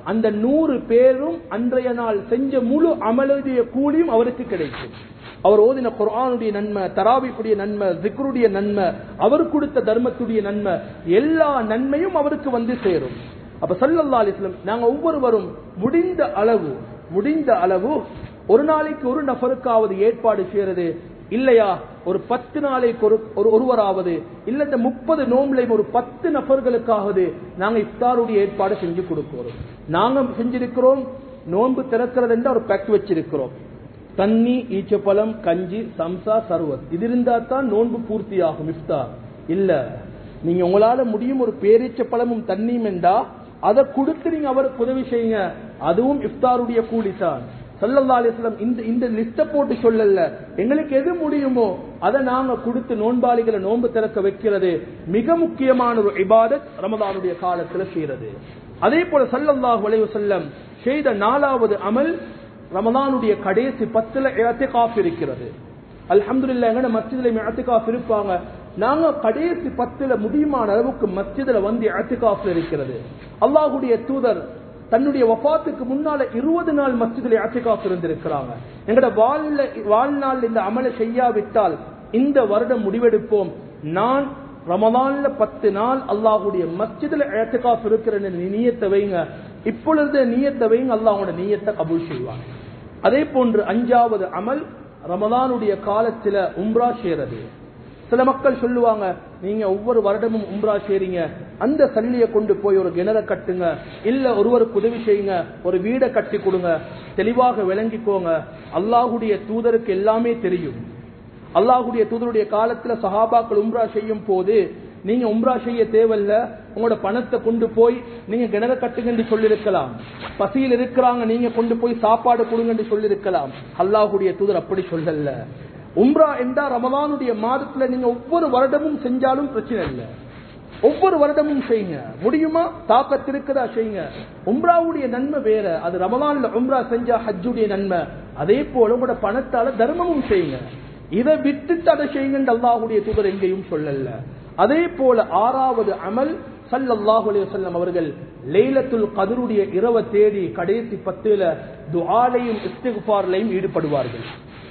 Speaker 1: அந்த நூறு பேரும் அன்றைய நாள் செஞ்ச முழு அமலுடைய கூலியும் அவருக்கு கிடைக்கும் அவர் ஓதின குர்ஆனுடைய நன்மை தராவிக்குடைய நன்மை ஜிக்ருடைய நன்மை அவர் கொடுத்த தர்மத்துடைய நன்மை எல்லா நன்மையும் அவருக்கு வந்து சேரும் அப்ப சல்லல்லா அலிஸ்லம் நாங்க ஒவ்வொருவரும் முடிந்த அளவு முடிந்த அளவு ஒரு நாளைக்கு ஒரு நபருக்காவது ஏற்பாடு செய்யறது இல்லையா ஒரு பத்து நாளைக்கு ஒரு ஒரு- ஒருவராவது இல்ல இந்த முப்பது நோம்புல ஒரு பத்து நபர்களுக்காவது நாங்க இஃப்தாருடைய ஏற்பாடு செஞ்சு கொடுக்கிறோம் நாங்க செஞ்சிருக்கிறோம் நோன்பு திறக்கிறது என்று ஒரு பேக் வச்சிருக்கிறோம் தண்ணி ஈச்சப்பழம் கஞ்சி சம்சா சர்வத் இது இருந்தா தான் நோன்பு பூர்த்தி ஆகும் இஃப்தார் இல்ல நீங்க உங்களால முடியும் ஒரு பேரீச்ச பழமும் தண்ணியும் என்றா அதை கொடுத்து நீங்க அவருக்கு உதவி செய்யுங்க அதுவும் இஃப்தாருடைய கூலி தான் சல்லல்லா அலிஸ்லாம் இந்த இந்த லிஸ்ட போட்டு சொல்லல எங்களுக்கு எது முடியுமோ அதை நாங்க கொடுத்து நோன்பாளிகளை நோன்பு திறக்க வைக்கிறது மிக முக்கியமான ஒரு இபாதத் ரமதானுடைய காலத்துல செய்யறது அதே போல சல்லல்லாஹு அலைஹி வஸல்லம் செய்த நாலாவது அமல் ரமதானுடைய கடைசி பத்துல இஅத்திகாஃப் இருக்கிறது அல்ஹம்துலில்லாஹ் எங்கட மஸ்ஜிதுல இஅத்திகாஃப் இருப்பாங்க நாங்க கடைசி பத்துல முடியுமான அளவுக்கு மஸ்ஜிதுல வந்து இஅத்திகாஃப்ல இருக்கிறது அல்லாஹ்வுடைய தூதர் தன்னுடைய வஃபாத்துக்கு முன்னால இருபது நாள் மஸ்ஜிதுல இஅத்திகாஃப் இருந்திருக்கிறாங்க எங்கட வாழ்ல வாழ்நாள் இந்த அமலை செய்யாவிட்டால் இந்த வருடம் முடிவெடுப்போம் நான் ரமதான்ல பத்து நாள் அல்லாஹ்வுடைய மஸ்ஜிதுல இஅத்திகாஃப் இருக்கிற நியத்தை வைங்க இப்பொழுது நியத்தை வைங்க அல்லாஹ்வோட நியத்தை கபூல் செய்வாங்க அதே போன்று அஞ்சாவது அமல் ரமதானுடைய காலத்துல உம்ரா செய்யறது சில மக்கள் சொல்லுவாங்க நீங்க ஒவ்வொரு வருடமும் உம்ரா செய்றீங்க அந்த சல்லியை கொண்டு போய் ஒரு கிணற கட்டுங்க இல்ல ஒருவருக்கு உதவி செய்யுங்க ஒரு வீடை கட்டி கொடுங்க தெளிவாக விளங்கிக்கோங்க அல்லாஹுடைய தூதருக்கு எல்லாமே தெரியும் அல்லாஹுடைய தூதருடைய காலத்துல சஹாபாக்கள் உம்ரா செய்யும் போது நீங்க உம்ரா செய்ய தேவையில்ல உங்களோட பணத்தை கொண்டு போய் நீங்க கிணற கட்டுங்கன்னு சொல்லியிருக்கலாம் பசியில் இருக்கிறாங்க நீங்க கொண்டு போய் சாப்பாடு கொடுங்கன்னு சொல்லியிருக்கலாம் அல்லாஹுடைய தூதர் அப்படி சொல்லல உம்ரா என்றா ரமலானுடைய மாதத்துல நீங்க ஒவ்வொரு வருடமும் செஞ்சாலும் பிரச்சனை இல்லை ஒவ்வொரு வருடமும் செய்யுங்க முடியுமா தாக்கத்து இருக்குதா செய்யுங்க உம்ராவுடைய நன்மை வேற அது ரமலான்ல உம்ரா செஞ்சா ஹஜ்ஜுடைய நன்மை அதே போல உங்களோட பணத்தால தர்மமும் செய்யுங்க இதை விட்டுட்டு அதை செய்யுங்க அல்லாஹுடைய தூதர் எங்கேயும் சொல்லல அதே போல ஆறாவது அமல் சல்லல்லாஹு அலைஹி வஸல்லம் அவர்கள் லைலத்துல் கதருடைய இரவை தேடி கடைசி பத்துல துஆலையும் இஸ்திக்ஃபார்லையும் ஈடுபடுவார்கள்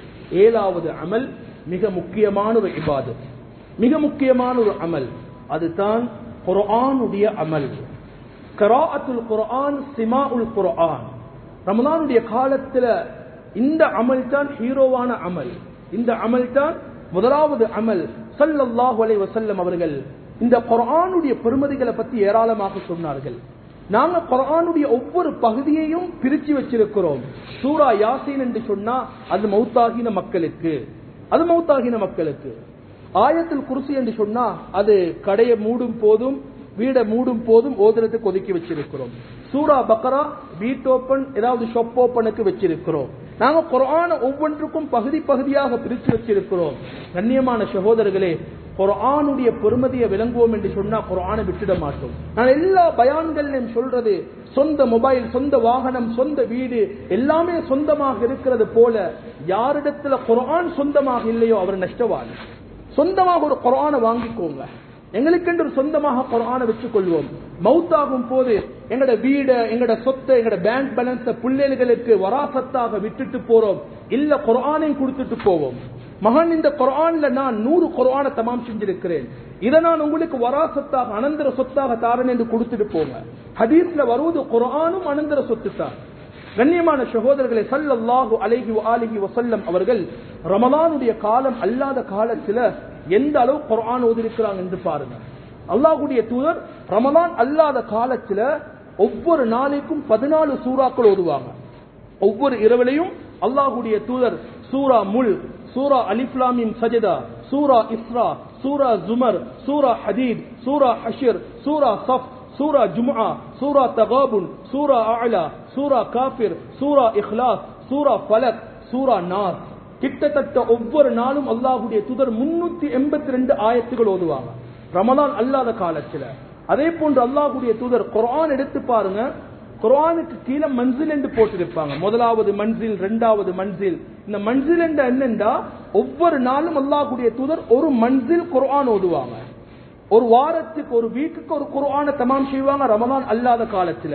Speaker 1: ஏழாவது அமல் மிக முக்கியமான ஒரு இபாதத் மிக முக்கியமான ஒரு அமல் அதுதான் குர்ஆனுடைய அமல் கராஅத்துல் குர்ஆன் சிமாஉல் குர்ஆன் ரமலானுடைய காலத்துல இந்த அமல் தான் ஹீரோவான அமல் இந்த அமல் தான் முதலாவது அமல் ஸல்லல்லாஹு அலைஹி வஸல்லம் அவர்கள் இந்த குர்ஆனுடைய பெருமதிகளை பத்தி ஏராளமாக சொன்னார்கள் நாங்க குர்ஆனுடைய ஒவ்வொரு பகுதியையும் பிரிச்சு வச்சிருக்கிறோம் சூரா யாசீன் என்று சொன்னா அது மௌத்தாகின மக்களுக்கு அது மௌத்தாகின மக்களுக்கு ஆயத்தில் குருசி என்று சொன்னா அது கடையை மூடும் போதும் வீடை மூடும் போதும் ஓதுறதுக்கு ஒதுக்கி வச்சிருக்கிறோம் சூரா பக்கரா வீட் ஓபன் ஏதாவது ஷாப் ஓபனுக்கு வச்சிருக்கிறோம் நாங்க குரான ஒவ்வொன்றுக்கும் பகுதி பகுதியாக பிரித்து வச்சிருக்கிறோம் கண்ணியமான சகோதரர்களே குரானுடைய பெருமதியை விளங்குவோம் என்று சொன்னா குரானை விட்டுட மாட்டோம் நான் எல்லா பயான்களையும் சொல்றது சொந்த மொபைல் சொந்த வாகனம் சொந்த வீடு எல்லாமே சொந்தமாக இருக்கிறது போல யாரிடத்துல குரான் சொந்தமாக இல்லையோ அவர் நஷ்டவாளி சொந்தமாக ஒரு குரானை வாங்கிக்கோங்க எங்களுக்கென்று ஒரு சொந்தமாக குரானை வச்சுக் கொள்வோம் மவுத்தாகும் போது எங்கட வீடு எங்கட சொத்தை எங்கட பேங்க் பேலன்ஸ் பிள்ளைகளுக்கு வராசத்தாக விட்டுட்டு போறோம் இல்ல குரானையும் கொடுத்துட்டு போவோம் மகன் இந்த குரான்ல நான் நூறு குரானை தமாம் செஞ்சிருக்கிறேன் இதை நான் உங்களுக்கு வராசத்தாக அனந்தர சொத்தாக தாரன் என்று கொடுத்துட்டு போங்க ஹதீஸ்ல வருவது குரானும் அனந்தர சொத்து தான் கண்ணியமான சகோதரர்களை சல்லல்லாஹு அலைஹி ஆலிஹி வசல்லம் அவர்கள் ரமலானுடைய காலம் அல்லாத காலத்துல எந்த அளவு குர்ஆன் ஓதிருக்கிறாங்க என்று பாருங்க அல்லாஹ்வுடைய தூதர் ரமலான் அல்லாத காலத்துல ஒவ்வொரு நாளைக்கும் பதினாலு சூறாக்கள் ஓதுவாங்க ஒவ்வொரு இரவிலையும் அல்லாஹ்வுடைய தூதர் சூரா முல் சூரா அலிப்லாமின் சஜதா சூரா இஸ்ரா சூரா ஜுமர் சூரா ஹதீத் சூரா அஷிர் சூரா சஃப் சூரா ஜும்ஆ சூரா தகாபுன் சூரா அலா சூரா காஃபிர் சூரா இஹ்லாஸ் சூரா ஃபலக் சூரா நாஸ் கிட்டத்தட்ட ஒவ்வொரு நாளும் அல்லாஹுடைய தூதர் முன்னூத்தி எண்பத்தி ரெண்டு ஆயத்துகள் ஓதுவாங்க ரமலான் அல்லாத காலத்துல அதே போன்று அல்லாஹுடைய தூதர் குர்ஆன் எடுத்து பாருங்க குர்ஆனுக்கு கீழே மன்சில் என்று போட்டிருப்பாங்க முதலாவது மன்சில் இரண்டாவது மன்சில் இந்த மன்சில் என்ற என்னண்டா ஒவ்வொரு நாளும் அல்லாஹுடைய தூதர் ஒரு மன்சில் குர்ஆன் ஓதுவாங்க ஒரு வாரத்துக்கு ஒரு வீக்குக்கு ஒரு குர்ஆனை தமாம் செய்வாங்க ரமலான் அல்லாத காலத்துல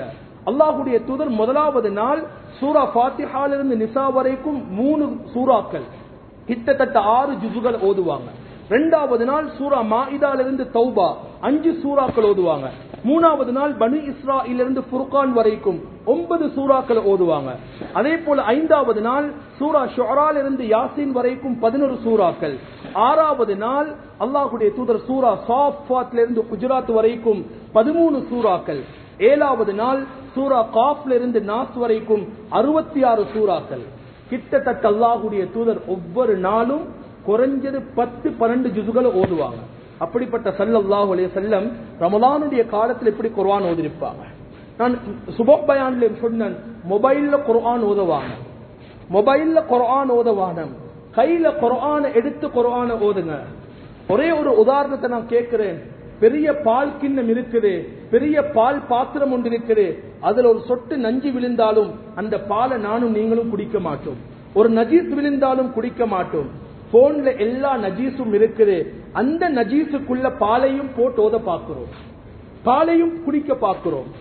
Speaker 1: அல்லாஹுடைய தூதர் முதலாவது நாள் சூரா ஃபாத்திஹாலிருந்து நிசா வரைக்கும் மூணு சூறாக்கள் கிட்டத்தட்ட ஆறு ஜுசுகள் ஓதுவாங்க ரெண்டாவது நாள் சூரா மாயிதாலிருந்து தௌபா அஞ்சு சூறாக்கள் ஓதுவாங்க மூணாவது நாள் பனு இஸ்ராயிலிருந்து ஃபுர்கான் வரைக்கும் ஒன்பது சூறாக்கள் ஓதுவாங்க அதே போல ஐந்தாவது நாள் சூரா ஷொரால் இருந்து யாசின் வரைக்கும் பதினொரு சூறாக்கள் ஆறாவது நாள் அல்லாஹுடைய தூதர் சூரா சாஃபாத்ல இருந்து குஜராத் வரைக்கும் பதிமூணு சூறாக்கள் ஏழாவது நாள் சூரா காஃப்ல இருந்து நாஸ் வரைக்கும் அறுபத்தி ஆறு சூறாக்கள் கிட்டத்தட்ட அல்லாஹுடைய தூதர் ஒவ்வொரு நாளும் குறைஞ்சது பத்து பன்னெண்டு ஜுசுகளை ஓதுவாங்க அப்படிப்பட்ட சல்லல்லாஹு அலைஹி செல்லம் ரமலானுடைய காலத்தில் எப்படி குர்ஆன் ஓதிருப்பாங்க நான் சுபக் பயான்ல சொன்னேன் மொபைல்ல குர்ஆன் ஓதுவாங்க மொபைல்ல குர்ஆன் ஓதுவாங்க கையில குர்ஆன் எடுத்து குர்ஆன ஓதுங்க ஒரே ஒரு உதாரணத்தை நான் கேட்கிறேன் பெரிய பால் கிண்ணம் இருக்குது பெரிய பால் பாத்திரம் ஒன்று இருக்குது அதுல ஒரு சொட்டு நஞ்சு விழுந்தாலும் அந்த பாலை நானும் நீங்களும் குடிக்க மாட்டோம் ஒரு நஜீஸ் விழுந்தாலும் குடிக்க மாட்டோம் போன்ல எல்லா நஜீஸும் இருக்குது அந்த நஜீஸுக்குள்ள பாலையும் போட்டு ஓத பார்க்கிறோம் பாலையும் குடிக்க பார்க்கிறோம்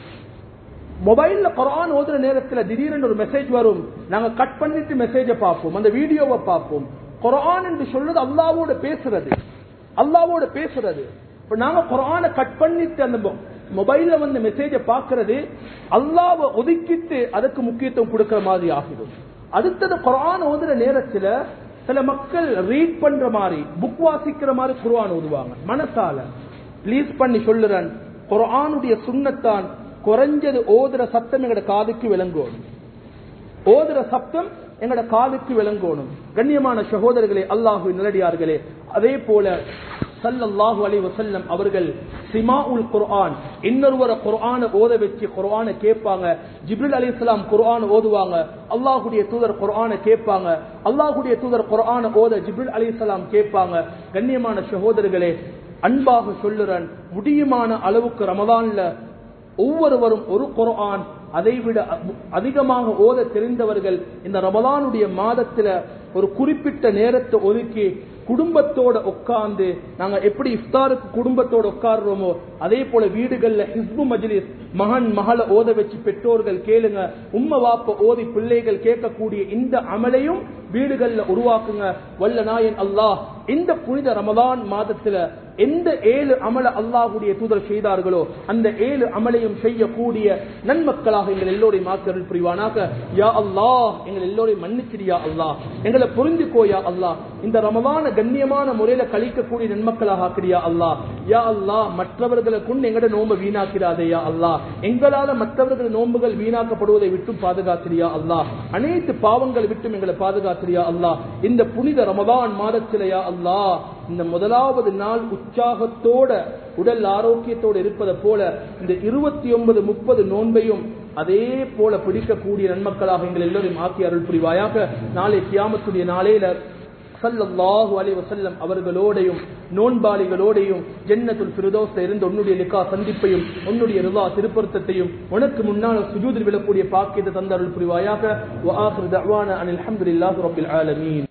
Speaker 1: மொபைல்ல குரான் ஓதுற நேரத்துல திடீரென்று ஒரு மெசேஜ் வரும் நாங்க கட் பண்ணிட்டு மெசேஜ பார்ப்போம் அந்த வீடியோவை பார்ப்போம் குரான் என்று சொல்றது அல்லாவோட பேசுறது அல்லாவோட பேசுறது இப்ப நாங்க குரானை கட் பண்ணிட்டு அந்த மொபைல்ல வந்து மெசேஜ பாக்குறது அல்லாவை ஒதுக்கிட்டு அதுக்கு முக்கியத்துவம் கொடுக்கிற மாதிரி ஆகிடும் அடுத்தது குரான் ஓதுற நேரத்துல சில மக்கள் ரீட் பண்ற மாதிரி புக் வாசிக்கிற மாதிரி குர்ஆன் ஓதுவாங்க மனசால ப்ளீஸ் பண்ணி சொல்லுறேன் குர்ஆனுடைய சுண்ணத்தான் குறைஞ்சது ஓதுற சத்தம் எங்கட காதுக்கு விளங்கணும் ஓதுற சப்தம் எங்கட காதுக்கு விளங்கணும் கண்ணியமான சகோதரர்களே அல்லாஹு நிலடியார்களே அதே போல சல்லல்லாஹு அலைஹி வஸல்லம் அவர்கள் சிமாஉல் குர்ஆன் இன்னொருவர குர்ஆனை ஓத வச்சு குர்ஆனை கேட்பாங்க ஜிப்ரில் அலைஹிஸ்ஸலாம் குர்ஆன் ஓதுவாங்க அல்லாஹ்வுடைய தூதர் குர்ஆனை கேட்பாங்க அல்லாஹ்வுடைய தூதர் குர்ஆனை ஓத ஜிப்ரில் அலைஹிஸ்ஸலாம் கேட்பாங்க கண்ணியமான சகோதரர்களே அன்பாக சொல்லுறேன் முடியுமான அளவுக்கு ரமதான்ல ஒவ்வொருவரும் ஒரு குர்ஆன் அதைவிட அதிகமாக ஓத தெரிந்தவர்கள் இந்த ரமலானுடைய மாதத்துல ஒரு குறிப்பிட்ட நேரத்தை ஒதுக்கி குடும்பத்தோட உட்கார்ந்து நாங்க எப்படி இஃப்தாருக்கு குடும்பத்தோட உட்கார்றோமோ அதே போல வீடுகள்ல ஹிஸ்பு மஜ்லிஸ் மகன் மகள ஓத வச்சு பெற்றோர்கள் கேளுங்க உம்ம வாப்ப ஓதி பிள்ளைகள் கேட்கக்கூடிய இந்த அமலையும் வீடுகள்ல உருவாக்குங்க வல்ல நாயன் அல்லாஹ் இந்த புனித ரமலான் மாதத்துல எந்த ஏழு அமல அல்லாஹுடைய தூதர் செய்தார்களோ அந்த ஏழு அமலையும் செய்யக்கூடிய நன்மக்களாக எங்கள் எல்லோரையும் மாக்கருள் புரிவானாக யா அல்லாஹ் எங்கள் எல்லோரையும் மன்னிச்சிரியா அல்லாஹ் எங்களை புரிந்துக்கோயா அல்லாஹ் இந்த ரமலான கண்ணியமான முறையில கழிக்கக்கூடிய நன்மக்களாக ஆக்கிறியா அல்லாஹ் யா அல்லாஹ் மற்றவர்களை கொண்டு எங்கட நோம்பு வீணாக்கிறாதே யா அல்லாஹ் எங்களால மற்றவர்கள் நோன்புகள் வீணாக்கப்படுவதை விட்டும் பாதுகாத்திரியா அல்லாஹ் அனைத்து பாவங்களை விட்டும் எங்களை பாதுகாத்திரியா அல்லாஹ் இந்த புனித ரமலான் மாதத்திலையா அல்லாஹ் இந்த முதலாவது நாள் உற்சாகத்தோட உடல் ஆரோக்கியத்தோடு இருப்பதை போல இந்த இருபத்தி ஒன்பது முப்பது நோன்பையும் அதே போல பிடிக்கக்கூடிய நன்மக்களாக எங்கள் எல்லோரையும் ஆக்கி அருள் புரிவாயாக நாளை கியாமத்துடைய நாளையில சல்லல்லாஹு அலைஹி வஸல்லம் அவர்களோடையும் நோன்பாளிகளோடையும் ஜன்னத்துல் ஃபிர்தௌஸ்ல இருந்து உன்னுடைய லிகா சந்திப்பையும் உன்னுடைய ரிதா திருப்பொருத்தத்தையும் உனக்கு முன்னால் சுஜூதில் விழக்கூடிய பாக்கியத்தை தந்த அருள் புரிவாயாக வ ஆகிரு தஅவானா அனில் ஹம்துலில்லாஹி ரப்பில் ஆலமீன்